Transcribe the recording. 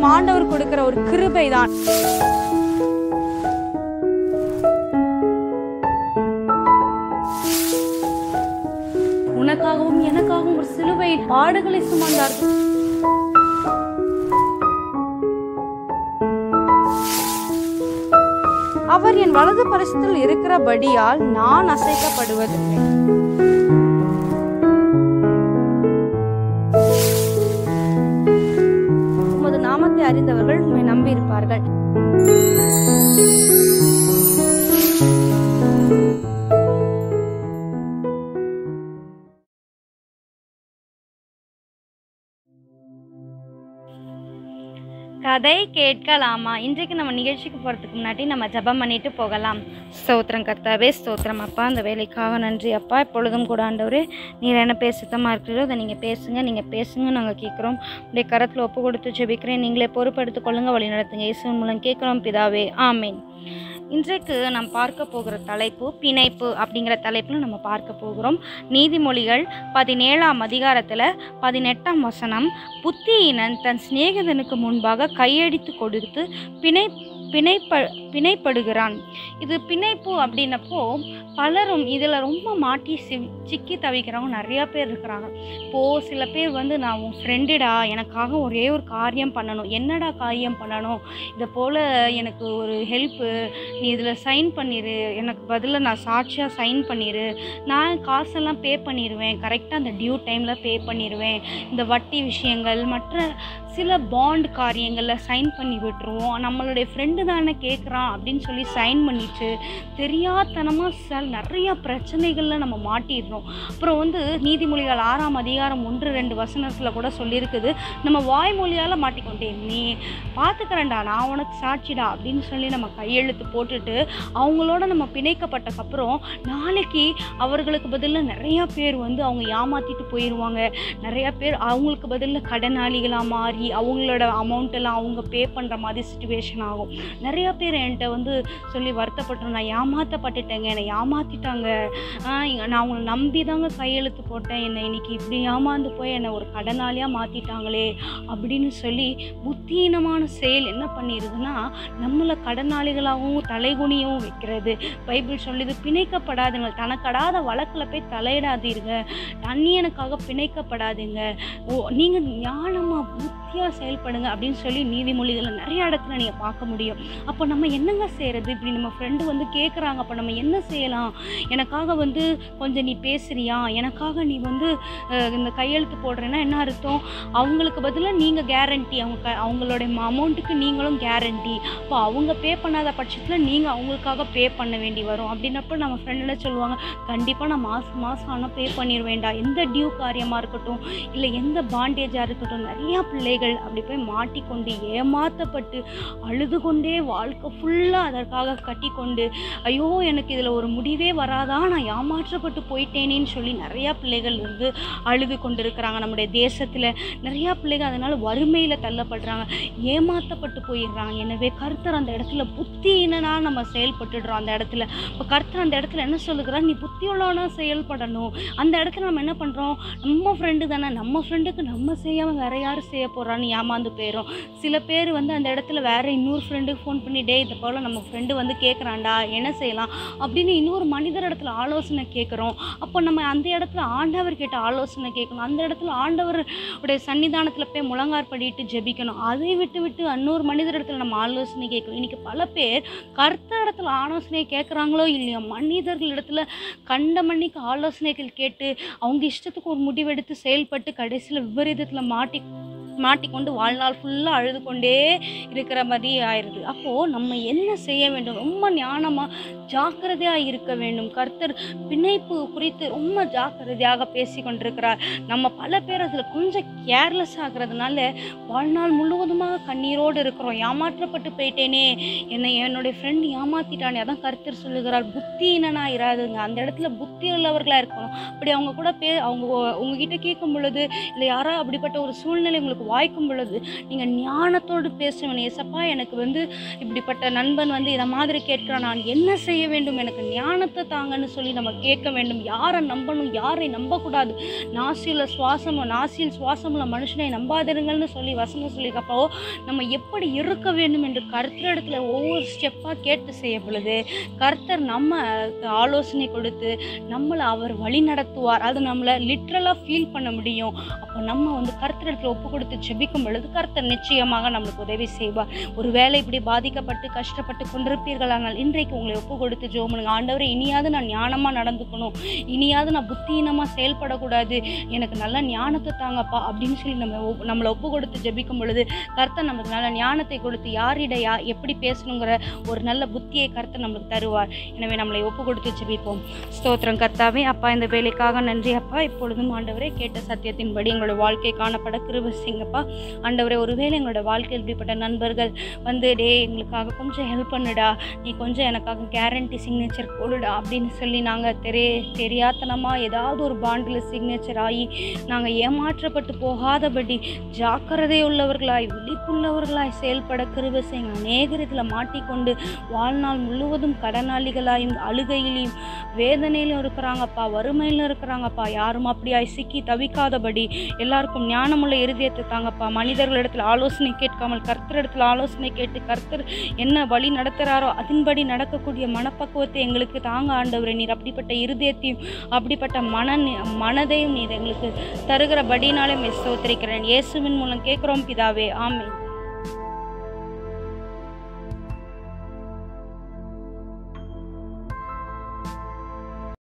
நம் ஆண்டவர் கொடுக்கிற ஒரு கிருபை தான் உனக்காகவும் எனக்காகவும் ஒரு சிலுவை பாடுகளை சுமந்தார்கள் அவர் என் வலது பரிசத்தில் இருக்கிறபடியால் நான் அசைக்கப்படுவதில்லை உமது நாமத்தை அறிந்தவர்கள் உம்மை நம்பியிருப்பார்கள் கதை கேட்கலாமா இன்றைக்கு நம்ம நிகழ்ச்சிக்கு போகிறதுக்கு முன்னாடி நம்ம ஜெபம் பண்ணிட்டு போகலாம் ஸ்தோத்திரம் கர்த்தாவே ஸ்தோத்திரம் அப்பா அந்த வேலைக்காக நன்றி அப்பா இப்பொழுதும் கூட ஆண்டவரே நீர் என்ன பேச சுத்தமாக இருக்கிறீரோ அதை நீங்கள் பேசுங்க நீங்கள் பேசுங்க நாங்கள் கேட்குறோம் உடைய கரத்தில் ஒப்பு கொடுத்து ஜெபிக்கிறேன் நீங்களே பொறுப்படுத்திக் கொள்ளுங்க வழி நடத்துங்க இயேசுவின் மூலம் கேட்குறோம் பிதாவே ஆமேன் இன்றைக்கு நாம் பார்க்க போகிற தலைப்பு பிணைப்பு அப்படிங்கிற தலைப்பில் நம்ம பார்க்க போகிறோம் நீதிமொழிகள் பதினேழாம் அதிகாரத்தில் பதினெட்டாம் வசனம் புத்தியினன் தன் சிநேகிதனுக்கு முன்பாக கையடித்து கொடுத்து பிணை பிணைப்ப பிணைப்படுகிறான் இது பிணைப்பு அப்படின்னப்போ பலரும் இதில் ரொம்ப மாட்டி சி சிக்கி தவிக்கிறவங்க நிறையா பேர் இருக்கிறாங்க இப்போது சில பேர் வந்து நான் உன் ஃப்ரெண்டுடா எனக்காக ஒரே ஒரு காரியம் பண்ணணும் என்னடா காரியம் பண்ணணும் இதை போல் எனக்கு ஒரு ஹெல்ப்பு நீ இதில் சைன் பண்ணிடு எனக்கு பதிலாக நான் சாட்சியாக சைன் பண்ணிடு நான் காசெல்லாம் பே பண்ணிடுவேன் கரெக்டாக அந்த டியூ டைமில் பே பண்ணிடுவேன் இந்த வட்டி விஷயங்கள் மற்ற சில பாண்ட் காரியங்களில் சைன் பண்ணி விட்டுருவோம் நம்மளுடைய ஃப்ரெண்டு தானே கேட்குறான் அப்படின்னு சொல்லி சைன் பண்ணிட்டு தெரியாதனமாக சில நிறைய பிரச்சனைகளில் நம்ம மாட்டிடுறோம் அப்புறம் வந்து நீதிமொழிகள் ஆறாம் அதிகாரம் ஒன்று ரெண்டு வசனத்தில் கூட சொல்லியிருக்குது நம்ம வாய்மொழியால் மாட்டிக்கொண்டேன் நீ பார்த்துக்கிறேன்டா நான் உனக்கு சாட்சிடா அப்படின்னு சொல்லி நம்ம கையெழுத்து போட்டுட்டு அவங்களோட நம்ம பிணைக்கப்பட்டக்கப்புறம் நாளைக்கு அவர்களுக்கு பதிலாக நிறையா பேர் வந்து அவங்க ஏமாற்றிட்டு போயிடுவாங்க நிறையா பேர் அவங்களுக்கு பதிலாக கடனாளிகளாக மாறி அவங்களோட அமௌண்ட் எல்லாம் அவங்க பே பண்ணுற மாதிரி சுச்சுவேஷன் ஆகும் நிறையா பேர் என்கிட்ட வந்து சொல்லி வருத்தப்பட்டோம் நான் ஏமாற்றப்பட்டுட்டேங்க என்னை ஏமாற்றிட்டாங்க நான் அவங்கள நம்பி தாங்க கையெழுத்து போட்டேன் என்னை இன்னைக்கு இப்படி ஏமாந்து போய் என்னை ஒரு கடனாளியாக மாற்றிட்டாங்களே அப்படின்னு சொல்லி புத்தீனமான செயல் என்ன பண்ணிடுதுன்னா நம்மளை கடனாளிகளாகவும் தலைகுனியவும் வைக்கிறது பைபிள் சொல்லுது பிணைக்கப்படாதுங்க தனக்கடாத வழக்கில் போய் தலையிடாதீருங்க அந்நியனுக்காக பிணைக்கப்படாதீங்க ஓ நீங்கள் ஞானமாக புத்தியாக செயல்படுங்க அப்படின்னு சொல்லி நீதிமொழிகளை நிறைய இடத்துல நீங்கள் பார்க்க முடியும் அப்போ நம்ம என்னங்க செய்கிறது இப்படி நம்ம ஃப்ரெண்டு வந்து கேட்குறாங்க அப்போ நம்ம என்ன செய்யலாம் எனக்காக வந்து கொஞ்சம் நீ பேசுறியா எனக்காக நீ வந்து அஹ், இந்த கையெழுத்து போடுறேன்னா என்ன அர்த்தம் அவங்களுக்கு பதிலாக நீங்கள் கேரண்டி அவங்க க அவங்களுடைய அமௌண்ட்டுக்கு நீங்களும் கேரண்டி அப்போ அவங்க பே பண்ணாத பட்சத்தில் நீங்கள் அவங்களுக்காக பே பண்ண வேண்டி வரும் அப்படின்னப்போ நம்ம ஃப்ரெண்டில் சொல்லுவாங்க கண்டிப்பாக நான் மாதம் மாதம் ஆனால் பே பண்ணிடுவேண்டா எந்த டியூ காரியமாக இருக்கட்டும் இல்லை எந்த பாண்டேஜாக இருக்கட்டும் நிறையா பிள்ளைகள் அப்படி போய் மாட்டிக்கொண்டு ஏமாற்றப்பட்டு அழுது கொண்டே வாழ்க்கை ஃபுல்லாக அதற்காக கட்டிக்கொண்டு ஐயோ எனக்கு இதில் ஒரு முடிவே வராதா நான் ஏமாற்றப்பட்டு போயிட்டேனேன்னு சொல்லி நிறையா பிள்ளைகள் வந்து அழுது கொண்டு இருக்கிறாங்க நம்முடைய தேசத்தில் நிறையா பிள்ளைகள் அதனால் வறுமையில் தள்ளப்படுறாங்க ஏமாற்றப்பட்டு போயிடுறாங்க எனவே கர்த்தர் அந்த இடத்துல புத்தியினா நம்ம செயல்பட்டுடுறோம் அந்த இடத்துல இப்போ கர்த்தர் அந்த இடத்துல என்ன சொல்லுகிறார் நீ புத்தியுள்ளவனா செயல்படணும் அந்த இடத்துல நம்ம என்ன பண்ணுறோம் நம்ம ஃப்ரெண்டு தானே நம்ம ஃப்ரெண்டுக்கு நம்ம செய்யாமல் வேற யார் செய்ய போகிறான்னு ஏமாந்து போயிடும் சில பேர் வந்து அந்த இடத்துல வேற இன்னொரு ஃப்ரெண்டுக்கு ஃபோன் பண்ணி டே இதை போல் நம்ம ஃப்ரெண்டு வந்து கேட்குறான்டா என்ன செய்யலாம் அப்படின்னு இன்னொரு மனிதர் இடத்துல ஆலோசனை கேட்குறோம் அப்போ நம்ம அந்த இடத்துல ஆண்டவர் கிட்ட ஆலோசனை கேட்கணும் அந்த இடத்துல ஆண்டவர் உடைய சன்னிதானத்தில் போய் முழங்கார் படிட்டு ஜெபிக்கணும் அதை விட்டு விட்டு இன்னொரு மனிதர் இடத்துல நம்ம ஆலோசனை கேட்கணும் இன்னைக்கு பல பேர் கர்த்தர் இடத்துல ஆலோசனை கேட்குறாங்களோ இல்லையோ மனிதர்கள் இடத்துல கண்ட மணிக்கு ஆலோசனைகள் கேட்டு அவங்க இஷ்டத்துக்கு ஒரு முடிவெடுத்து செயல்பட்டு கடைசியில் விபரீதத்தில் மாட்டி மாட்டிக்கொண்டு வாழ்நாள் ஃபுல்லாக அழுது கொண்டே இருக்கிற மாதிரி ஆயிடுது அப்போது நம்ம என்ன செய்ய வேண்டும் ரொம்ப ஞானமாக ஜாக்கிரதையாக இருக்க வேண்டும் கர்த்தர் பிணைப்பு குறித்து ரொம்ப ஜாக்கிரதையாக பேசி கொண்டிருக்கிறார் நம்ம பல பேர் அதில் கொஞ்சம் கேர்லெஸ் ஆகிறதுனால வாழ்நாள் முழுவதுமாக கண்ணீரோடு இருக்கிறோம் ஏமாற்றப்பட்டு போயிட்டேனே என்னை என்னுடைய ஃப்ரெண்ட் ஏமாத்திட்டானே அதான் கர்த்தர் சொல்லுகிறார் புத்தியினனா இராதுங்க அந்த இடத்துல புத்தி உள்ளவர்களாக இருக்கணும் அப்படி அவங்க கூட பே அவங்க உங்ககிட்ட கேட்கும் பொழுது இல்லை யாரோ அப்படிப்பட்ட ஒரு சூழ்நிலை உங்களுக்கு வாய்க்கும் பொழுது நீங்கள் ஞானத்தோடு பேசணும் ஏசப்பா எனக்கு வந்து இப்படிப்பட்ட நண்பன் வந்து இதை மாதிரி கேட்குறான் நான் என்ன செய்ய செய்ய வேண்டும் எனக்கு ஞானத்தை தாங்கன்னு சொல்லி நம்ம கேட்க வேண்டும் யாரை நம்பணும் யாரை நம்பக்கூடாது நாசியில் சுவாசம் நாசியில் சுவாசமுள்ள மனுஷனை நம்பாதிருங்கள்னு சொல்லி வசனம் சொல்லியிருக்கப்போ நம்ம எப்படி இருக்க வேண்டும் என்று கர்த்தரிடத்துல ஒவ்வொரு ஸ்டெப்பாக கேட்டு செய்ய பொழுது கர்த்தர் நம்ம ஆலோசனை கொடுத்து நம்மளை அவர் வழி நடத்துவார் அது நம்மளை லிட்ரலாக ஃபீல் பண்ண முடியும் அப்போ நம்ம வந்து கர்த்தரிடத்துல ஒப்பு கொடுத்து ஜெபிக்கும் பொழுது கர்த்தர் நிச்சயமாக நம்மளுக்கு உதவி செய்வார் ஒருவேளை இப்படி பாதிக்கப்பட்டு கஷ்டப்பட்டு கொண்டிருப்பீர்களானால் இன்றைக்கு உங்களை ஒப்பு கொடுத்து ஜெபம் பண்ணுங்க ஆண்டவரே இனியாவது நான் ஞானமாக நடந்துக்கணும் இனியாவது நான் புத்தியீனமாக செயல்படக்கூடாது எனக்கு நல்ல ஞானத்தை தாங்கப்பா அப்படின்னு சொல்லி நம்ம ஒப்- நம்மளை ஒப்பு கொடுத்து ஜெபிக்கும் பொழுது கர்த்தர் நமக்கு நல்ல ஞானத்தை கொடுத்து யாரிட யா எப்படி பேசணுங்கிற ஒரு நல்ல புத்தியை கர்த்தர் நம்மளுக்கு தருவார் எனவே நம்மளை ஒப்பு கொடுத்து ஜெபிப்போம் ஸ்தோத்திரம் கர்த்தாவே அப்பா இந்த வேலைக்காக நன்றி அப்பா இப்பொழுதும் ஆண்டவரே கேட்ட சத்தியத்தின்படி எங்களோட வாழ்க்கை காணப்பட கிருப செய்யுங்கப்பா ஆண்டவரே ஒருவேளை எங்களோட வாழ்க்கையில் இப்படிப்பட்ட நண்பர்கள் வந்து டே எங்களுக்காக கொஞ்சம் ஹெல்ப் பண்ணுடா நீ கொஞ்சம் எனக்காக கேரண்டி சிக்னேச்சர் போடுடா அப்படின்னு சொல்லி நாங்கள் தெரிய தெரியாத்தனமாக ஏதாவது ஒரு பாண்டில் சிக்னேச்சர் ஆகி நாங்கள் ஏமாற்றப்பட்டு போகாதபடி ஜாக்கிரதை உள்ளவர்களாய் விழிப்புள்ளவர்களாய் செயல்பட கிருப செய்யுங்க அநேகர் இதில் மாட்டிக்கொண்டு வாழ்நாள் முழுவதும் கடனாளிகளாயும் அழுகையிலையும் வேதனையிலும் இருக்கிறாங்கப்பா வறுமையிலும் இருக்கிறாங்கப்பா யாரும் அப்படியாய் சிக்கி தவிக்காதபடி எல்லாருக்கும் ஞானமுள்ள இருதயத்தை தாங்கப்பா மனிதர்களிடத்தில் ஆலோசனை கேட்காமல் கர்த்தரிடத்தில் ஆலோசனை கேட்டு கர்த்தர் என்ன வழி நடத்துகிறாரோ அதன்படி நடக்கக்கூடிய மனப்பக்குவத்தை எங்களுக்கு தாங்க ஆண்டவரே நீர் அப்படிப்பட்ட இருதயத்தையும் அப்படிப்பட்ட மன மனதையும் நீர் எங்களுக்கு தருகிறபடினாலே மெஸ் ஸ்தோத்திரிக்கிறேன் இயேசுவின் மூலம் கேட்குறோம் பிதாவே ஆமென்